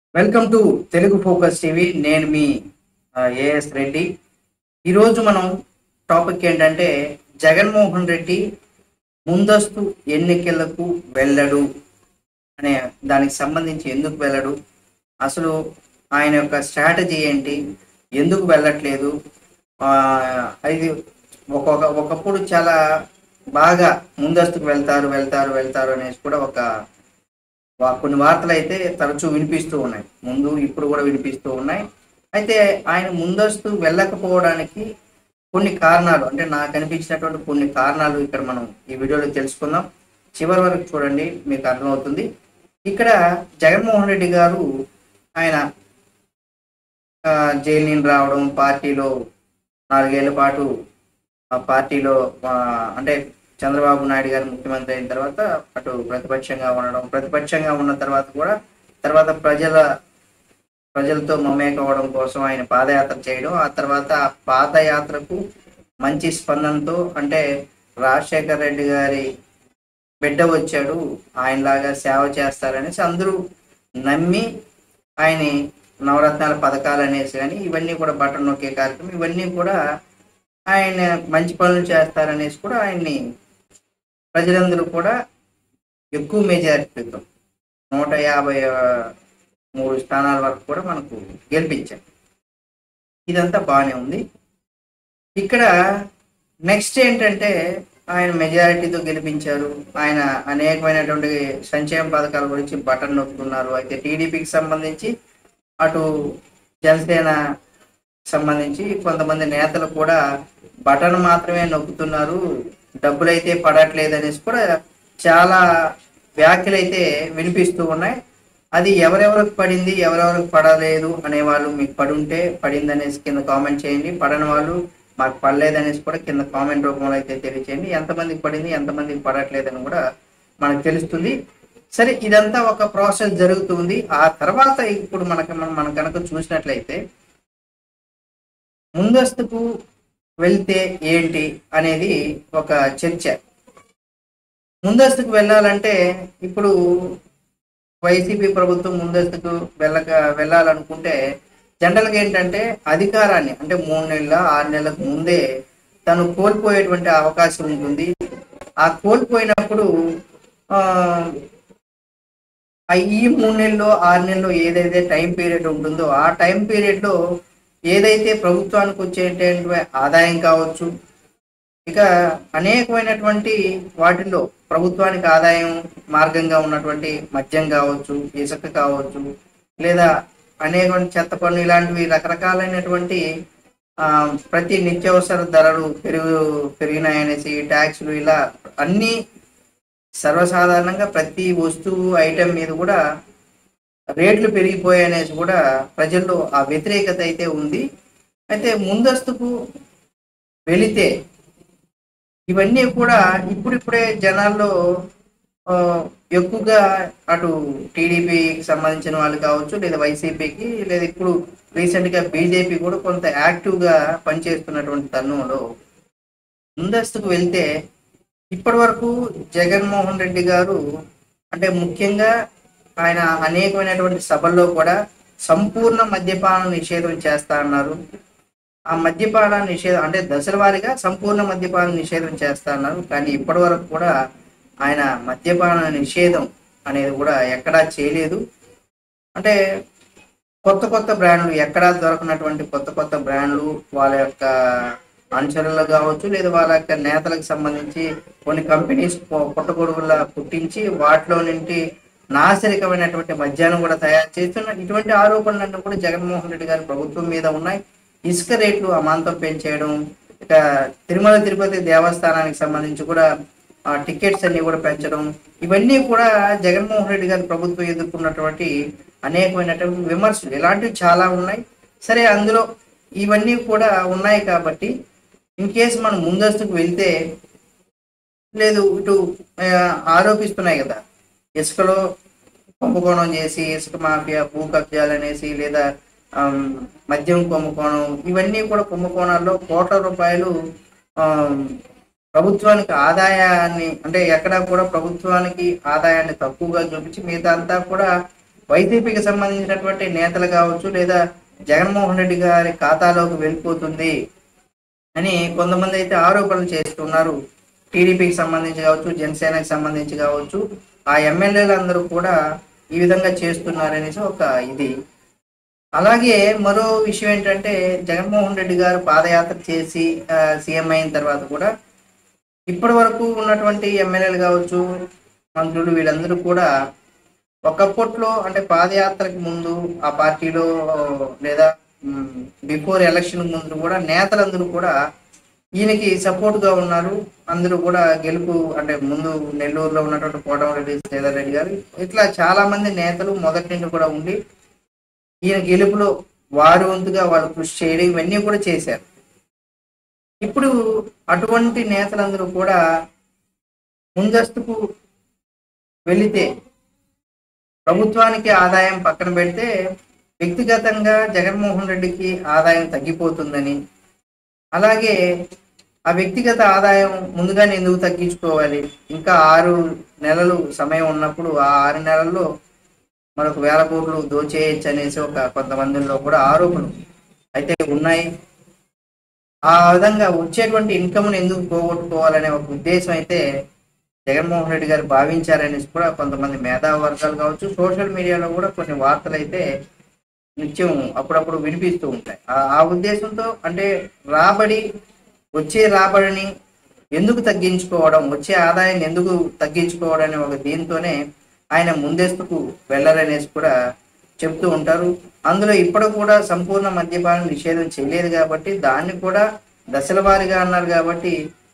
welcome to Telugu focus TV నేను మీ as Reddy ఈరోజు మనం టాపిక్ ఏంటంటే జగన్మోహన్ రెడ్డి ముందస్తు ఎన్నికలకు వెళ్ళడు అనే దానికి సంబంధించి ఎందుకు వెళ్ళడు అసలు ఆయన యొక్క స్ట్రాటజీ ఏంటి ఎందుకు వెళ్ళట్లేదు ఆ, ఇది ఒక్కొక్క ఒకప్పుడు చాలా బాగా ముందస్తుకు వెళ్తారు వెళ్తారు వెళ్తారు అనేసి కూడా ఒక వా- కొన్ని వార్తలు అయితే తరచూ వినిపిస్తూ ఉన్నాయి ముందు ఇప్పుడు కూడా వినిపిస్తూ ఉన్నాయి అయితే ఆయన ముందస్తు వెళ్ళకపోవడానికి కొన్ని కారణాలు అంటే నాకు అనిపించినటువంటి కొన్ని కారణాలు ఇక్కడ మనం ఈ వీడియోలో తెలుసుకుందాం చివరి వరకు చూడండి మీకు అర్థమవుతుంది ఇక్కడ జగన్మోహన్ రెడ్డి గారు ఆయన ఆ, జైలు నుండి రావడం పార్టీలో నాలుగేళ్ల పాటు ఆ పార్టీలో ఆ, అంటే చంద్రబాబు నాయుడు గారు ముఖ్యమంత్రి అయిన తర్వాత అటు ప్రతిపక్షంగా ఉండడం ప్రతిపక్షంగా ఉన్న తర్వాత కూడా తర్వాత ప్రజల ప్రజలతో మమేక అవ్వడం కోసం ఆయన పాదయాత్ర చేయడం ఆ తర్వాత ఆ పాదయాత్రకు మంచి స్పందనతో అంటే రాజశేఖర్ రెడ్డి గారి బిడ్డ వచ్చాడు ఆయనలాగా సేవ చేస్తారనేసి అందరూ నమ్మి ఆయన నవరత్నాల పథకాలు అనేసి కానీ ఇవన్నీ కూడా బటన్ నొక్కే కార్యక్రమం ఇవన్నీ కూడా ఆయన మంచి పనులు చేస్తారనేసి కూడా ఆయన్ని ప్రజలందరూ కూడా ఎక్కువ మెజారిటీతో నూట యాభై ఆ, మూడు స్థానాల వరకు కూడా మనకు గెలిపించారు ఇదంతా బాగానే ఉంది ఇక్కడ నెక్స్ట్ ఏంటంటే ఆయన మెజారిటీతో గెలిపించారు ఆయన అనేకమైనటువంటి సంక్షేమ పథకాల గురించి బటన్ నొక్కుతున్నారు అయితే టీడీపీకి సంబంధించి అటు జనసేన సంబంధించి కొంతమంది నేతలు కూడా బటన్ మాత్రమే నొక్కుతున్నారు డబ్బులు అయితే పడట్లేదు అనేసి కూడా చాలా వ్యాఖ్యలు అయితే వినిపిస్తూ ఉన్నాయి అది ఎవరెవరికి పడింది ఎవరెవరికి పడలేదు అనే వాళ్ళు మీకు పడుంటే పడింది అనేసి కింద కామెంట్ చేయండి పడని వాళ్ళు మాకు పడలేదు అనేసి కూడా కింద కామెంట్ రూపంలో అయితే తెలియచేయండి ఎంతమందికి పడింది ఎంతమందికి పడట్లేదని కూడా మనకు తెలుస్తుంది సరే ఇదంతా ఒక ప్రాసెస్ జరుగుతుంది ఆ తర్వాత ఇప్పుడు మనకి మనం మనం కనుక చూసినట్లయితే ముందస్తుకు వెళ్తే ఏంటి అనేది ఒక చర్చ ముందస్తుకు వెళ్ళాలంటే ఇప్పుడు వైసీపీ ప్రభుత్వం ముందస్తుకు వెళ్ళక వెళ్ళాలనుకుంటే జనరల్గా ఏంటంటే అధికారాన్ని అంటే మూడు నెలల ఆరు నెలలకు ముందే తను కోల్పోయేటువంటి అవకాశం ఉంటుంది ఆ కోల్పోయినప్పుడు ఆ, ఆ ఈ మూడు నెలల్లో ఆరు నెలల్లో ఏదైతే టైం పీరియడ్ ఉంటుందో ఆ టైం పీరియడ్లో ఏదైతే ప్రభుత్వానికి వచ్చేటువంటి ఆదాయం కావచ్చు ఇక అనేకమైనటువంటి వాటిల్లో ప్రభుత్వానికి ఆదాయం మార్గంగా ఉన్నటువంటి మద్యం కావచ్చు ఇసుక కావచ్చు లేదా అనేకమైన చెత్త పన్ను ఇలాంటివి రకరకాలైనటువంటి ఆ, ప్రతి నిత్యావసర ధరలు పెరుగు పెరిగినాయనేసి ట్యాక్సులు ఇలా అన్ని సర్వసాధారణంగా ప్రతి వస్తువు ఐటెం మీద కూడా రేట్లు పెరిగిపోయాయనేసి కూడా ప్రజల్లో ఆ వ్యతిరేకత అయితే ఉంది అయితే ముందస్తుకు వెళితే ఇవన్నీ కూడా ఇప్పుడిప్పుడే జనాల్లో ఆ, ఎక్కువగా అటు టీడీపీకి సంబంధించిన వాళ్ళు కావచ్చు లేదా వైసీపీకి లేదా ఇప్పుడు రీసెంట్ గా బీజేపీ కూడా కొంత యాక్టివ్ గా పనిచేస్తున్నటువంటి తరుణంలో ముందస్తుకు వెళ్తే ఇప్పటి వరకు జగన్మోహన్ రెడ్డి గారు అంటే ముఖ్యంగా ఆయన అనేకమైనటువంటి సభల్లో కూడా సంపూర్ణ మద్యపాన నిషేధం చేస్తా అన్నారు ఆ మద్యపాన నిషేధం అంటే దశల వారీగా సంపూర్ణ మద్యపాన నిషేధం చేస్తా అన్నారు కానీ ఇప్పటి వరకు కూడా ఆయన మద్యపాన నిషేధం అనేది కూడా ఎక్కడా చేయలేదు అంటే కొత్త కొత్త బ్రాండ్లు ఎక్కడా దొరకనటువంటి కొత్త కొత్త బ్రాండ్లు వాళ్ళ యొక్క అనుచరులు కావచ్చు లేదా వాళ్ళ యొక్క నేతలకు సంబంధించి కొన్ని కంపెనీస్ పుట్టగొడుగులా పుట్టించి వాటిలో నుండి నాశరికమైనటువంటి మద్యాన్ని కూడా తయారు చేస్తున్న ఇటువంటి ఆరోపణలన్నీ కూడా జగన్మోహన్ రెడ్డి గారి ప్రభుత్వం మీద ఉన్నాయి ఇసుక రేట్లు అమాంతం పెంచేయడం ఇక తిరుమల తిరుపతి దేవస్థానానికి సంబంధించి కూడా ఆ టికెట్స్ అన్ని కూడా పెంచడం ఇవన్నీ కూడా జగన్మోహన్ రెడ్డి గారి ప్రభుత్వం ఎదుర్కొన్నటువంటి అనేకమైనటువంటి విమర్శలు ఇలాంటివి చాలా ఉన్నాయి సరే అందులో ఇవన్నీ కూడా ఉన్నాయి కాబట్టి ఇన్ కేసు మనం ముందస్తుకు వెళ్తే లేదు ఇటు ఆ, ఆరోపిస్తున్నాయి కదా ఇసుకలో కుంభకోణం చేసి ఇసుక మాఫియా భూ కబ్జాలు అనేసి లేదా ఆమ్, మద్యం కుంభకోణం ఇవన్నీ కూడా కుంభకోణాల్లో కోట్ల రూపాయలు ఆమ్, ప్రభుత్వానికి ఆదాయాన్ని అంటే ఎక్కడా కూడా ప్రభుత్వానికి ఆదాయాన్ని తక్కువగా చూపించి మిగతా అంతా కూడా వైసీపీకి సంబంధించినటువంటి నేతలు కావచ్చు లేదా జగన్మోహన్ రెడ్డి గారి ఖాతాలోకి వెళ్ళిపోతుంది అని కొంతమంది అయితే ఆరోపణలు చేస్తున్నారు టీడీపీకి సంబంధించి కావచ్చు జనసేనకి సంబంధించి కావచ్చు ఆ ఎమ్మెల్యేలు అందరూ కూడా ఈ విధంగా చేస్తున్నారనేసి ఒక ఇది అలాగే మరో విషయం ఏంటంటే జగన్మోహన్ రెడ్డి గారు పాదయాత్ర చేసి ఆ, సీఎం అయిన తర్వాత కూడా ఇప్పటి వరకు ఉన్నటువంటి ఎమ్మెల్యేలు కావచ్చు మంత్రులు వీళ్ళందరూ కూడా ఒకప్పట్లో అంటే పాదయాత్రకు ముందు ఆ పార్టీలో లేదా బిఫోర్ ఎలక్షన్ ముందు కూడా నేతలందరూ కూడా ఈయనకి సపోర్ట్ గా ఉన్నారు అందరూ కూడా గెలుపు అంటే ముందు నెల్లూరులో ఉన్నటువంటి కోటమిరెడ్డి శ్రీధర్ రెడ్డి గారు ఇట్లా చాలా మంది నేతలు మొదటి నుండి కూడా ఉండి ఈయన గెలుపులో వారి వంతుగా వాళ్ళు కృషి చేయడం ఇవన్నీ కూడా చేశారు ఇప్పుడు అటువంటి నేతలందరూ కూడా ముందస్తుకు వెళితే ప్రభుత్వానికి ఆదాయం పక్కన పెడితే వ్యక్తిగతంగా జగన్మోహన్ రెడ్డికి ఆదాయం తగ్గిపోతుందని అలాగే ఆ వ్యక్తిగత ఆదాయం ముందుగానే ఎందుకు తగ్గించుకోవాలి ఇంకా ఆరు నెలలు సమయం ఉన్నప్పుడు ఆ ఆరు నెలల్లో మనకు వేల కోట్లు దోచేయచ్చు అనేసి ఒక కొంతమందిలో కూడా ఆరోపణలు అయితే ఉన్నాయి ఆ విధంగా వచ్చేటువంటి ఇన్కమ్ను ఎందుకు పోగొట్టుకోవాలనే ఒక ఉద్దేశం అయితే జగన్మోహన్ రెడ్డి గారు భావించారనేసి కూడా కొంతమంది మేధావి వర్గాలు కావచ్చు సోషల్ మీడియాలో కూడా కొన్ని వార్తలు అయితే నిత్యం అప్పుడప్పుడు వినిపిస్తూ ఉంటాయి ఆ- ఆ ఉద్దేశంతో అంటే రాబడి వచ్చే రాబడిని ఎందుకు తగ్గించుకోవడం వచ్చే ఆదాయాన్ని ఎందుకు తగ్గించుకోవడం అనే ఒక దీంతోనే ఆయన ముందస్తుకు వెళ్ళరనేసి కూడా చెప్తూ ఉంటారు అందులో ఇప్పుడు కూడా సంపూర్ణ మద్యపానం నిషేధం చేయలేదు కాబట్టి దాన్ని కూడా దశల వారీగా అన్నారు కాబట్టి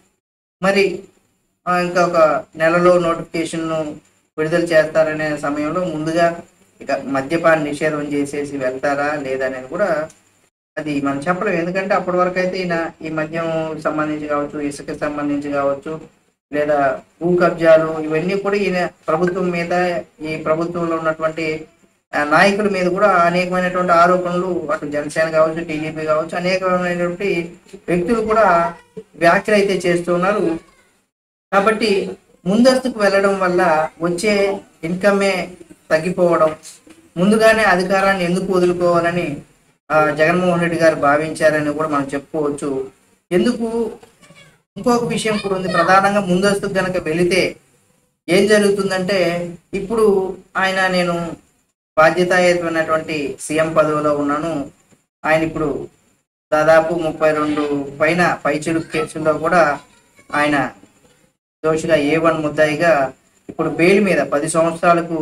మరి ఆ, ఇంకా ఒక నెలలో నోటిఫికేషన్ విడుదల చేస్తారనే సమయంలో ముందుగా ఇక మద్యపాన నిషేధం చేసేసి వెళ్తారా లేదనేది కూడా అది మనం చెప్పలేం ఎందుకంటే అప్పటి వరకు అయితే ఈయన ఈ మద్యం సంబంధించి కావచ్చు ఇసుక సంబంధించి కావచ్చు లేదా భూ కబ్జాలు ఇవన్నీ కూడా ఈయన ప్రభుత్వం మీద ఈ ప్రభుత్వంలో ఉన్నటువంటి ఆ, నాయకుల మీద కూడా అనేకమైనటువంటి ఆరోపణలు అటు జనసేన కావచ్చు టీడీపీ కావచ్చు అనేకమైనటువంటి వ్యక్తులు కూడా వ్యాఖ్యలు అయితే చేస్తున్నారు కాబట్టి ముందస్తుకు వెళ్ళడం వల్ల వచ్చే ఇన్కమే తగ్గిపోవడం ముందుగానే అధికారాన్ని ఎందుకు వదులుకోవాలని ఆ, జగన్మోహన్ రెడ్డి గారు భావించారని కూడా మనం చెప్పుకోవచ్చు ఎందుకు ఇంకొక విషయం కూడా ఉంది ప్రధానంగా ముందస్తుకు గనక వెళితే ఏం జరుగుతుందంటే ఇప్పుడు ఆయన నేను బాధ్యతాయుతమైనటువంటి సీఎం పదవిలో ఉన్నాను ఆయన ఇప్పుడు దాదాపు ముప్పై రెండు పైన పైచిలు కేసుల్లో కూడా ఆయన దోషిగా ఏ వన్ ముద్దాయిగా ఇప్పుడు బెయిల్ మీద పది సంవత్సరాలకు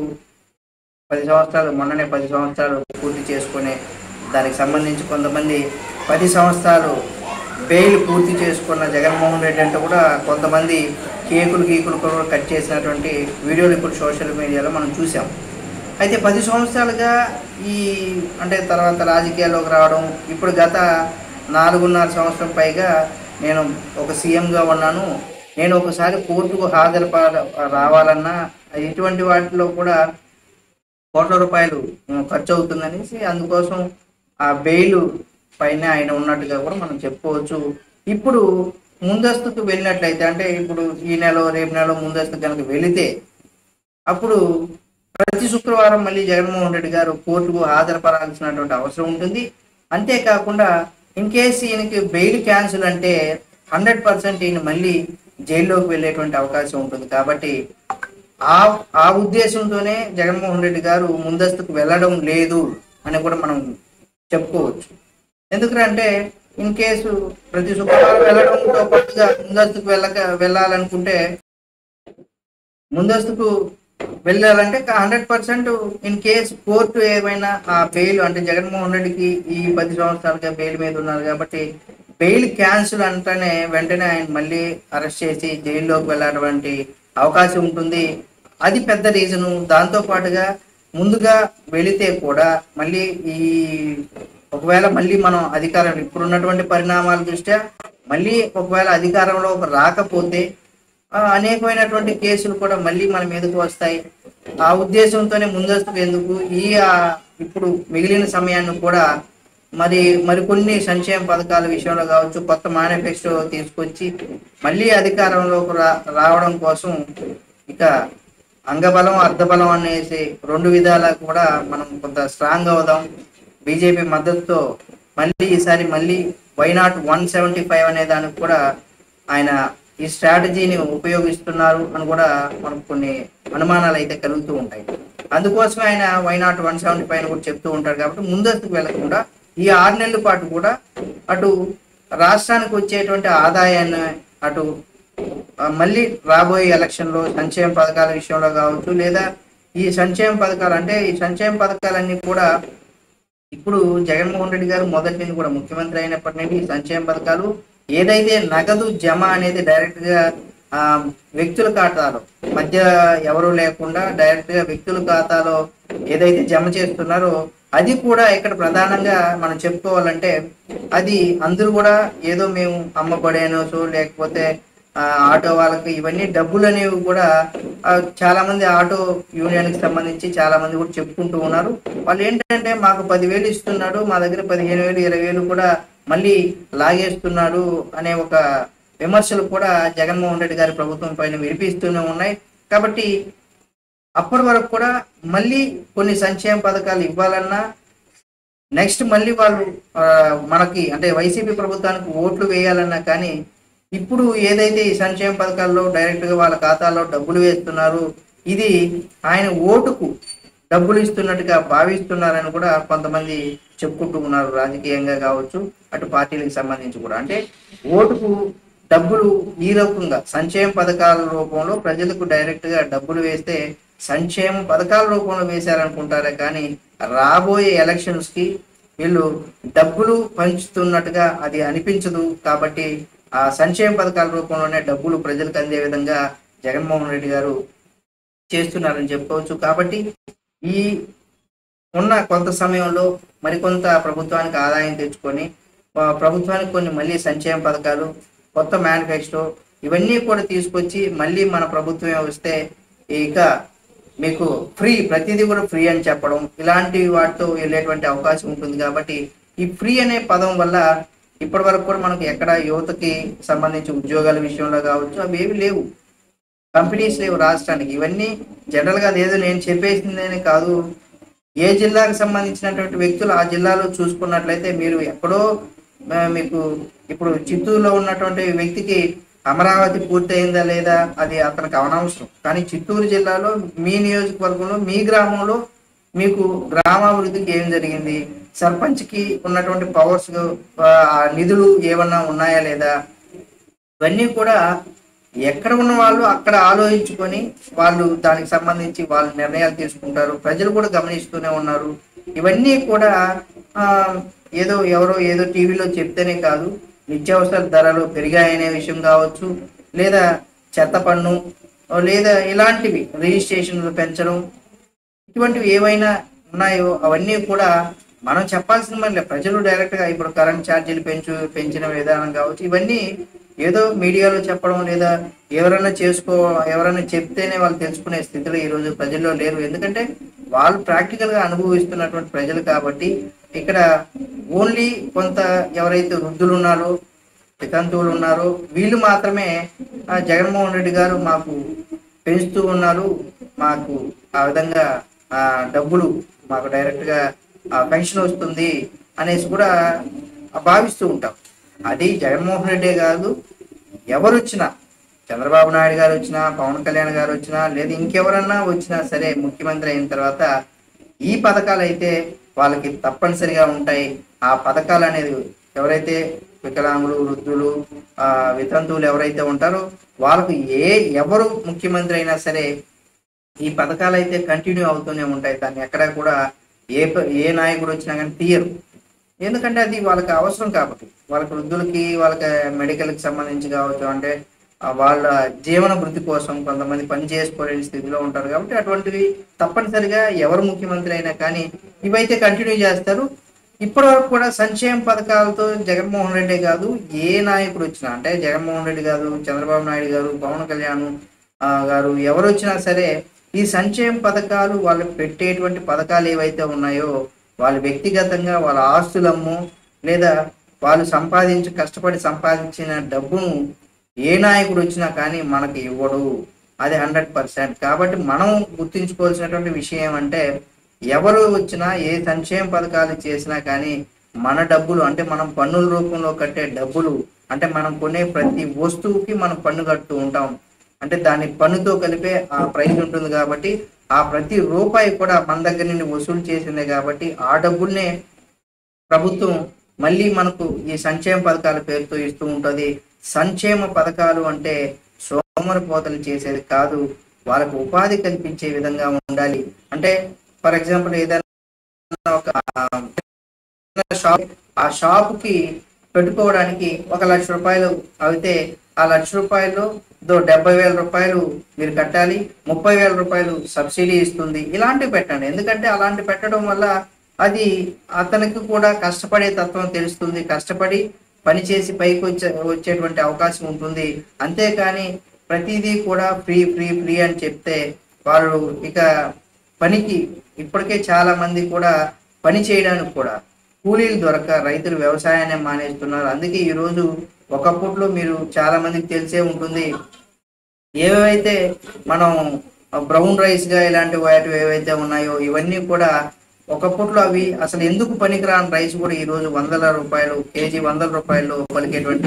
పది సంవత్సరాలు మొన్ననే పది సంవత్సరాలు పూర్తి చేసుకునే దానికి సంబంధించి కొంతమంది పది సంవత్సరాలు బెయిల్ పూర్తి చేసుకున్న జగన్మోహన్ రెడ్డి అంటే కూడా కొంతమంది కేకులు గీకులు కూడా కట్ చేసినటువంటి వీడియోలు ఇప్పుడు సోషల్ మీడియాలో మనం చూసాం అయితే పది సంవత్సరాలుగా ఈ అంటే తర్వాత రాజకీయాల్లోకి రావడం ఇప్పుడు గత నాలుగున్నర సంవత్సరం పైగా నేను ఒక సీఎంగా ఉన్నాను నేను ఒకసారి కోర్టుకు హాజరు రావాలన్నా ఇటువంటి వాటిలో కూడా కోట్ల రూపాయలు ఉమ్, ఖర్చు అవుతుందనేసి అందుకోసం ఆ బెయిల్ పైన ఆయన ఉన్నట్టుగా కూడా మనం చెప్పుకోవచ్చు ఇప్పుడు ముందస్తుకు వెళ్ళినట్లయితే అంటే ఇప్పుడు ఈ నెల రేపు నెల ముందస్తు కనుక వెళితే అప్పుడు ప్రతి శుక్రవారం మళ్ళీ జగన్మోహన్ రెడ్డి గారు కోర్టుకు హాజరుపడాల్సినటువంటి అవసరం ఉంటుంది అంతేకాకుండా ఇన్ కేస్ ఈయనకి బెయిల్ క్యాన్సిల్ అంటే హండ్రెడ్ పర్సెంట్ ఈయన మళ్ళీ జైల్లోకి వెళ్ళేటువంటి అవకాశం ఉంటుంది కాబట్టి ఆ ఆ ఉద్దేశంతోనే జగన్మోహన్ రెడ్డి గారు ముందస్తుకు వెళ్ళడం లేదు అని కూడా మనం చెప్పుకోవచ్చు ఎందుకంటే ఇన్ కేసు ప్రతి శుక్రవారం వెళ్ళడంతో పాటుగా ముందస్తుకు వెళ్ళక వెళ్ళాలనుకుంటే ముందస్తుకు వెళ్ళాలంటే hundred percent in case court ఏమైనా ఆ బెయిల్ అంటే జగన్మోహన్ రెడ్డికి ఈ పది సంవత్సరాలుగా బెయిల్ మీద ఉన్నారు కాబట్టి బెయిల్ క్యాన్సిల్ అంటేనే వెంటనే ఆయన మళ్ళీ అరెస్ట్ చేసి జైల్లోకి వెళ్ళటువంటి అవకాశం ఉంటుంది అది పెద్ద రీజను దాంతో పాటుగా ముందుగా వెళితే కూడా మళ్ళీ ఈ ఒకవేళ మళ్ళీ మనం అధికారం ఇప్పుడు ఉన్నటువంటి పరిణామాల దృష్ట్యా మళ్ళీ ఒకవేళ అధికారంలోకి రాకపోతే ఆ, అనేకమైనటువంటి కేసులు కూడా మళ్ళీ మన మీదకు వస్తాయి ఆ ఉద్దేశంతోనే ముందస్తుకు ఎందుకు ఈ ఆ, ఇప్పుడు మిగిలిన సమయాన్ని కూడా మరి మరికొన్ని సంక్షేమ పథకాల విషయంలో కావచ్చు కొత్త మేనిఫెస్టో తీసుకొచ్చి మళ్ళీ అధికారంలోకి రా రావడం కోసం ఇక అంగబలం అర్ధబలం అనేసి రెండు విధాలా కూడా మనం కొంత స్ట్రాంగ్ అవుదాం బీజేపీ మద్దతుతో మళ్ళీ ఈసారి మళ్ళీ వైనాట్ వన్ సెవెంటీ ఫైవ్ అనే దానికి కూడా ఆయన ఈ స్ట్రాటజీని ఉపయోగిస్తున్నారు అని కూడా మనకు కొన్ని అనుమానాలు అయితే కలుగుతూ ఉంటాయి అందుకోసమే ఆయన వైనాట్ వన్ సెవెంటీ ఫైవ్ కూడా చెప్తూ ఉంటారు కాబట్టి ముందస్తుకు వెళ్లకుండా ఈ ఆరు నెలల పాటు కూడా అటు రాష్ట్రానికి వచ్చేటువంటి ఆదాయాన్ని అటు ఆ, మళ్ళీ రాబోయే ఎలక్షన్ లో సంక్షేమ పథకాల విషయంలో కావచ్చు లేదా ఈ సంక్షేమ పథకాలు అంటే ఈ సంక్షేమ పథకాలన్నీ కూడా ఇప్పుడు జగన్మోహన్ రెడ్డి గారు మొదటి నుండి కూడా ముఖ్యమంత్రి అయినప్పటి నుండి ఈ సంక్షేమ పథకాలు ఏదైతే నగదు జమ అనేది డైరెక్ట్ గా ఆ, వ్యక్తుల ఖాతాలో మధ్య ఎవరు లేకుండా డైరెక్ట్ గా వ్యక్తుల ఖాతాలో ఏదైతే జమ చేస్తున్నారో అది కూడా ఇక్కడ ప్రధానంగా మనం చెప్పుకోవాలంటే అది అందరూ కూడా ఏదో మేము అమ్మబడేనోసు లేకపోతే ఆ, ఆటో వాళ్ళకి ఇవన్నీ డబ్బులు అనేవి కూడా ఆ, చాలా మంది ఆటో యూనియన్ కి సంబంధించి చాలా మంది కూడా చెప్పుకుంటూ ఉన్నారు వాళ్ళు ఏంటంటే మాకు పదివేలు ఇస్తున్నాడు మా దగ్గర పదిహేను వేలు ఇరవై వేలు కూడా మళ్ళీ లాగేస్తున్నాడు అనే ఒక విమర్శలు కూడా జగన్మోహన్ రెడ్డి గారి ప్రభుత్వం పైన వినిపిస్తూనే ఉన్నాయి కాబట్టి అప్పటి వరకు కూడా మళ్ళీ కొన్ని సంక్షేమ పథకాలు ఇవ్వాలన్నా నెక్స్ట్ మళ్ళీ వాళ్ళు ఆ, మనకి అంటే వైసీపీ ప్రభుత్వానికి ఓట్లు వేయాలన్నా కానీ ఇప్పుడు ఏదైతే ఈ సంక్షేమ పథకాల్లో డైరెక్ట్ గా వాళ్ళ ఖాతాలో డబ్బులు వేస్తున్నారు ఇది ఆయన ఓటుకు డబ్బులు ఇస్తున్నట్టుగా భావిస్తున్నారని కూడా కొంతమంది చెప్పుకుంటూ ఉన్నారు రాజకీయంగా కావచ్చు అటు పార్టీలకు సంబంధించి కూడా అంటే ఓటుకు డబ్బులు ఈ రకంగా సంక్షేమ పథకాల రూపంలో ప్రజలకు డైరెక్ట్ గా డబ్బులు వేస్తే సంక్షేమ పథకాల రూపంలో వేశారనుకుంటారే కానీ రాబోయే ఎలక్షన్స్ కి వీళ్ళు డబ్బులు పంచుతున్నట్టుగా అది అనిపించదు కాబట్టి ఆ సంక్షేమ పథకాల రూపంలోనే డబ్బులు ప్రజలకు అందే విధంగా జగన్మోహన్ రెడ్డి గారు చేస్తున్నారని చెప్పుకోవచ్చు కాబట్టి ఈ ఉన్న కొంత సమయంలో మరికొంత ప్రభుత్వానికి ఆదాయం తెచ్చుకొని ఆ, ప్రభుత్వానికి కొన్ని మళ్ళీ సంక్షేమ పథకాలు కొత్త మేనిఫెస్టో ఇవన్నీ కూడా తీసుకొచ్చి మళ్ళీ మన ప్రభుత్వమే వస్తే ఇక మీకు ఫ్రీ ప్రతిదీ కూడా ఫ్రీ అని చెప్పడం ఇలాంటి వాటితో వెళ్ళేటువంటి అవకాశం ఉంటుంది కాబట్టి ఈ ఫ్రీ అనే పదం వల్ల ఇప్పటి వరకు కూడా మనకు ఎక్కడ యువతకి సంబంధించి ఉద్యోగాల విషయంలో కావచ్చు అవి ఏవి లేవు కంపెనీస్ లేవు రాష్ట్రానికి ఇవన్నీ జనరల్ గా అదేదో నేను చెప్పేసిందని కాదు ఏ జిల్లాకు సంబంధించినటువంటి వ్యక్తులు ఆ జిల్లాలో చూసుకున్నట్లయితే మీరు ఎక్కడో ఆ, మీకు ఇప్పుడు చిత్తూరులో ఉన్నటువంటి వ్యక్తికి అమరావతి పూర్తయిందా లేదా అది అతనికి అనవసరం కానీ చిత్తూరు జిల్లాలో మీ నియోజకవర్గంలో మీ గ్రామంలో మీకు గ్రామాభివృద్ధికి ఏం జరిగింది సర్పంచ్కి ఉన్నటువంటి పవర్స్ ఆ నిధులు ఏమన్నా ఉన్నాయా లేదా ఇవన్నీ కూడా ఎక్కడ ఉన్న వాళ్ళు అక్కడ ఆలోచించుకొని వాళ్ళు దానికి సంబంధించి వాళ్ళు నిర్ణయాలు తీసుకుంటారు ప్రజలు కూడా గమనిస్తూనే ఉన్నారు ఇవన్నీ కూడా ఆ, ఏదో ఎవరో ఏదో టీవీలో చెప్తేనే కాదు నిత్యావసర ధరలు పెరిగాయనే విషయం కావచ్చు లేదా చెత్త పన్ను లేదా ఇలాంటివి రిజిస్ట్రేషన్లు పెంచడం ఇటువంటివి ఏవైనా ఉన్నాయో అవన్నీ కూడా మనం చెప్పాల్సిన మళ్ళీ ప్రజలు డైరెక్ట్ గా ఇప్పుడు కరెంట్ ఛార్జీలు పెంచు పెంచిన విధానం కావచ్చు ఇవన్నీ ఏదో మీడియాలో చెప్పడం లేదా ఎవరైనా చేసుకో ఎవరైనా చెప్తేనే వాళ్ళు తెలుసుకునే స్థితిలో ఈ రోజు ప్రజల్లో లేరు ఎందుకంటే వాళ్ళు ప్రాక్టికల్ గా అనుభవిస్తున్నటువంటి ప్రజలు కాబట్టి ఇక్కడ ఓన్లీ కొంత ఎవరైతే వృద్ధులు ఉన్నారో వితంతువులు ఉన్నారో వీళ్ళు మాత్రమే ఆ, జగన్మోహన్ రెడ్డి గారు మాకు పెంచుతూ ఉన్నారు మాకు ఆ విధంగా ఆ డబ్బులు మాకు డైరెక్ట్ గా ఆ పెన్షన్ వస్తుంది అనేసి కూడా భావిస్తూ ఉంటాం అది జగన్మోహన్ రెడ్డి కాదు ఎవరు వచ్చినా చంద్రబాబు నాయుడు గారు వచ్చినా పవన్ కళ్యాణ్ గారు వచ్చినా లేదా ఇంకెవరన్నా వచ్చినా సరే ముఖ్యమంత్రి అయిన తర్వాత ఈ పథకాలు అయితే వాళ్ళకి తప్పనిసరిగా ఉంటాయి ఆ పథకాలు అనేది ఎవరైతే వికలాంగులు వృద్ధులు ఆ వితంతువులు ఎవరైతే ఉంటారో వాళ్ళకు ఏ ఎవరు ముఖ్యమంత్రి అయినా సరే ఈ పథకాలు అయితే కంటిన్యూ అవుతూనే ఉంటాయి దాన్ని ఎక్కడా కూడా ఏ ప- ఏ నాయకుడు వచ్చినా కానీ తీయరు ఎందుకంటే అది వాళ్ళకి అవసరం కాబట్టి వాళ్ళకి వృద్ధులకి వాళ్ళకి మెడికల్కి సంబంధించి కావచ్చు అంటే ఆ వాళ్ళ జీవన వృద్ధి కోసం కొంతమంది పని చేసుకోలేని స్థితిలో ఉంటారు కాబట్టి అటువంటివి తప్పనిసరిగా ఎవరు ముఖ్యమంత్రి అయినా కానీ ఇవైతే కంటిన్యూ చేస్తారు ఇప్పటి వరకు కూడా సంక్షేమ పథకాలతో జగన్మోహన్ రెడ్డి కాదు ఏ నాయకుడు వచ్చినా అంటే జగన్మోహన్ రెడ్డి గారు చంద్రబాబు నాయుడు గారు పవన్ కళ్యాణ్ ఆ, గారు ఎవరు వచ్చినా సరే ఈ సంక్షేమ పథకాలు వాళ్ళు పెట్టేటువంటి పథకాలు ఏవైతే ఉన్నాయో వాళ్ళు వ్యక్తిగతంగా వాళ్ళ ఆస్తులమ్ము లేదా వాళ్ళు సంపాదించి కష్టపడి సంపాదించిన డబ్బును ఏ నాయకుడు వచ్చినా కానీ మనకి ఇవ్వడు అది హండ్రెడ్ పర్సెంట్ కాబట్టి మనం గుర్తుంచుకోవాల్సినటువంటి విషయం ఏమంటే ఎవరు వచ్చినా ఏ సంక్షేమ పథకాలు చేసినా కానీ మన డబ్బులు అంటే మనం పన్నుల రూపంలో కట్టే డబ్బులు అంటే మనం కొనే ప్రతి వస్తువుకి మనం పన్ను కడుతూ ఉంటాం అంటే దాని పన్నుతో కలిపే ఆ ప్రైస్ ఉంటుంది కాబట్టి ఆ ప్రతి రూపాయి కూడా మన దగ్గర నుండి వసూలు చేసిందే కాబట్టి ఆ డబ్బుల్నే ప్రభుత్వం మళ్ళీ మనకు ఈ సంక్షేమ పథకాల పేరుతో ఇస్తూ ఉంటుంది సంక్షేమ పథకాలు అంటే సోమరిపోతలు చేసేది కాదు వాళ్ళకు ఉపాధి కల్పించే విధంగా ఉండాలి అంటే ఫర్ ఎగ్జాంపుల్ ఏదైనా ఒక షాప్ ఆ షాప్ కి పెట్టుకోవడానికి ఒక లక్ష రూపాయలు అయితే ఆ లక్ష రూపాయలు దో డెబ్బై వేల రూపాయలు మీరు కట్టాలి ముప్పై వేల రూపాయలు సబ్సిడీ ఇస్తుంది ఇలాంటివి పెట్టండి ఎందుకంటే అలాంటి పెట్టడం వల్ల అది అతనికి కూడా కష్టపడే తత్వం తెలుస్తుంది కష్టపడి పనిచేసి పైకి వచ్చే వచ్చేటువంటి అవకాశం ఉంటుంది అంతేకాని ప్రతిదీ కూడా ఫ్రీ ఫ్రీ ఫ్రీ అని చెప్తే వాళ్ళు ఇక పనికి ఇప్పటికే చాలా మంది కూడా పని చేయడానికి కూడా కూలీలు దొరక రైతులు వ్యవసాయాన్ని మానేస్తున్నారు అందుకే ఈ రోజు ఒకప్పట్లో మీరు చాలా మందికి తెలిసే ఉంటుంది ఏవైతే మనం బ్రౌన్ రైస్ గా ఇలాంటి వాటి ఏవైతే ఉన్నాయో ఇవన్నీ కూడా ఒకప్పట్లో అవి అసలు ఎందుకు పనికిరాని రైస్ కూడా ఈ రోజు వందల రూపాయలు కేజీ వందల రూపాయలు పలికేటువంటి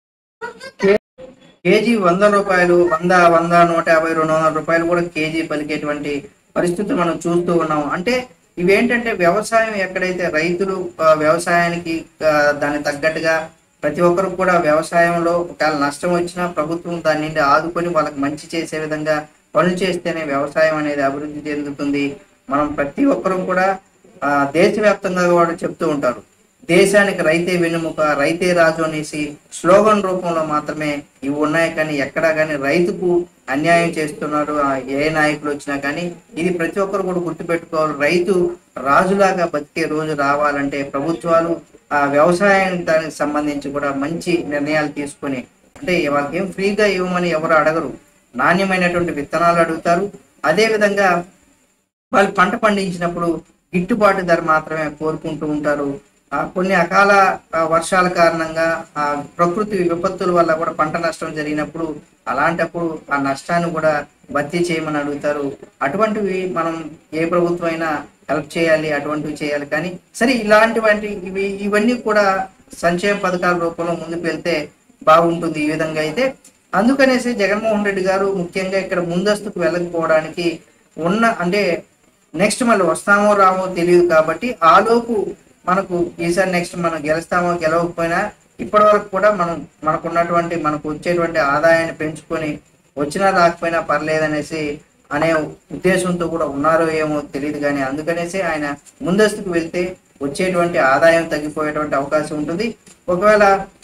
కే- కేజీ వంద రూపాయలు వంద వంద నూట యాభై రెండు వందల రూపాయలు కూడా కేజీ పలికేటువంటి పరిస్థితి మనం చూస్తూ ఉన్నాం అంటే ఇవేంటంటే వ్యవసాయం ఎక్కడైతే రైతులు ఆ, వ్యవసాయానికి ఆ, దానికి తగ్గట్టుగా ప్రతి ఒక్కరు కూడా వ్యవసాయంలో ఒకవేళ నష్టం వచ్చినా ప్రభుత్వం దాని నుండి ఆదుకొని వాళ్ళకి మంచి చేసే విధంగా పనులు చేస్తేనే వ్యవసాయం అనేది అభివృద్ధి చెందుతుంది మనం ప్రతి ఒక్కరూ కూడా ఆ, దేశవ్యాప్తంగా కూడా చెప్తూ ఉంటారు దేశానికి రైతే వెన్నుముక రైతే రాజు అనేసి స్లోగన్ రూపంలో మాత్రమే ఇవి ఉన్నాయి కానీ ఎక్కడా కానీ రైతుకు అన్యాయం చేస్తున్నారు ఆ ఏ నాయకులు వచ్చినా కానీ ఇది ప్రతి ఒక్కరు కూడా గుర్తుపెట్టుకోవాలి రైతు రాజులాగా బతికే రోజు రావాలంటే ప్రభుత్వాలు ఆ వ్యవసాయానికి దానికి సంబంధించి కూడా మంచి నిర్ణయాలు తీసుకొని అంటే వాళ్ళకి ఏం ఫ్రీగా ఇవ్వమని ఎవరు అడగరు నాణ్యమైనటువంటి విత్తనాలు అడుగుతారు అదే విధంగా వాళ్ళు పంట పండించినప్పుడు గిట్టుబాటు ధర మాత్రమే కోరుకుంటూ ఉంటారు ఆ కొన్ని అకాల ఆ, వర్షాల కారణంగా ఆ ప్రకృతి విపత్తుల వల్ల కూడా పంట నష్టం జరిగినప్పుడు అలాంటప్పుడు ఆ నష్టాన్ని కూడా భర్తీ చేయమని అడుగుతారు అటువంటివి మనం ఏ ప్రభుత్వం అయినా హెల్ప్ చేయాలి అటువంటివి చేయాలి కానీ సరే ఇలాంటివంటి ఇవి ఇవన్నీ కూడా సంక్షేమ పథకాల రూపంలో ముందుకు వెళ్తే బాగుంటుంది ఈ విధంగా అయితే అందుకనేసి జగన్మోహన్ రెడ్డి గారు ముఖ్యంగా ఇక్కడ ముందస్తుకు వెళ్ళకపోవడానికి ఉన్న అంటే నెక్స్ట్ మళ్ళీ వస్తామో రామో తెలియదు కాబట్టి ఆలోపు మనకు ఈసారి నెక్స్ట్ మనం గెలుస్తామో గెలవకపోయినా ఇప్పటి వరకు కూడా మనం మనకు ఉన్నటువంటి మనకు వచ్చేటువంటి ఆదాయాన్ని పెంచుకొని వచ్చినా రాకపోయినా పర్లేదనేసి అనే ఉద్దేశంతో కూడా ఉన్నారో ఏమో తెలియదు కానీ అందుకనేసి ఆయన ముందస్తుకు వెళ్తే వచ్చేటువంటి ఆదాయం తగ్గిపోయేటువంటి అవకాశం ఉంటుంది ఒకవేళ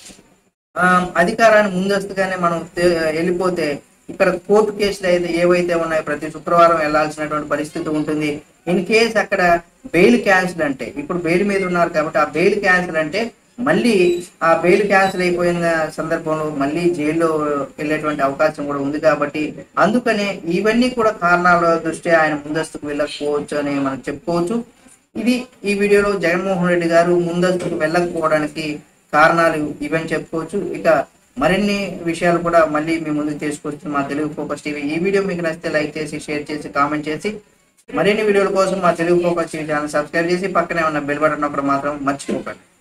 ఆ, అధికారాన్ని ముందస్తుగానే మనం తే- వెళ్ళిపోతే ఇక్కడ కోర్టు కేసులు అయితే ఏవైతే ఉన్నాయో ప్రతి శుక్రవారం వెళ్లాల్సినటువంటి పరిస్థితి ఉంటుంది ఇన్ కేస్ అక్కడ బెయిల్ క్యాన్సిల్ అంటే ఇప్పుడు బెయిల్ మీద ఉన్నారు కాబట్టి ఆ బెయిల్ క్యాన్సిల్ అంటే మళ్ళీ ఆ బెయిల్ క్యాన్సిల్ అయిపోయిన సందర్భంలో మళ్ళీ జైల్లో వెళ్ళేటువంటి అవకాశం కూడా ఉంది కాబట్టి అందుకనే ఇవన్నీ కూడా కారణాల దృష్ట్యా ఆయన ముందస్తుకు వెళ్ళకపోవచ్చు అని మనం చెప్పుకోవచ్చు ఇది ఈ వీడియోలో జగన్మోహన్ రెడ్డి గారు ముందస్తుకు వెళ్ళకపోవడానికి కారణాలు ఇవని చెప్పుకోవచ్చు ఇక మరిన్ని విషయాలు కూడా మళ్ళీ మీ ముందుకు తీసుకొచ్చి మా తెలుగు ఫోకస్ టీవీ ఈ వీడియో మీకు నచ్చితే లైక్ చేసి షేర్ చేసి కామెంట్ చేసి మరిన్ని వీడియోల కోసం మా Telugu focus TV channel subscribe చేసి పక్కనే ఉన్న బెల్ బటన్ ఒకటి మాత్రం మర్చిపోకండి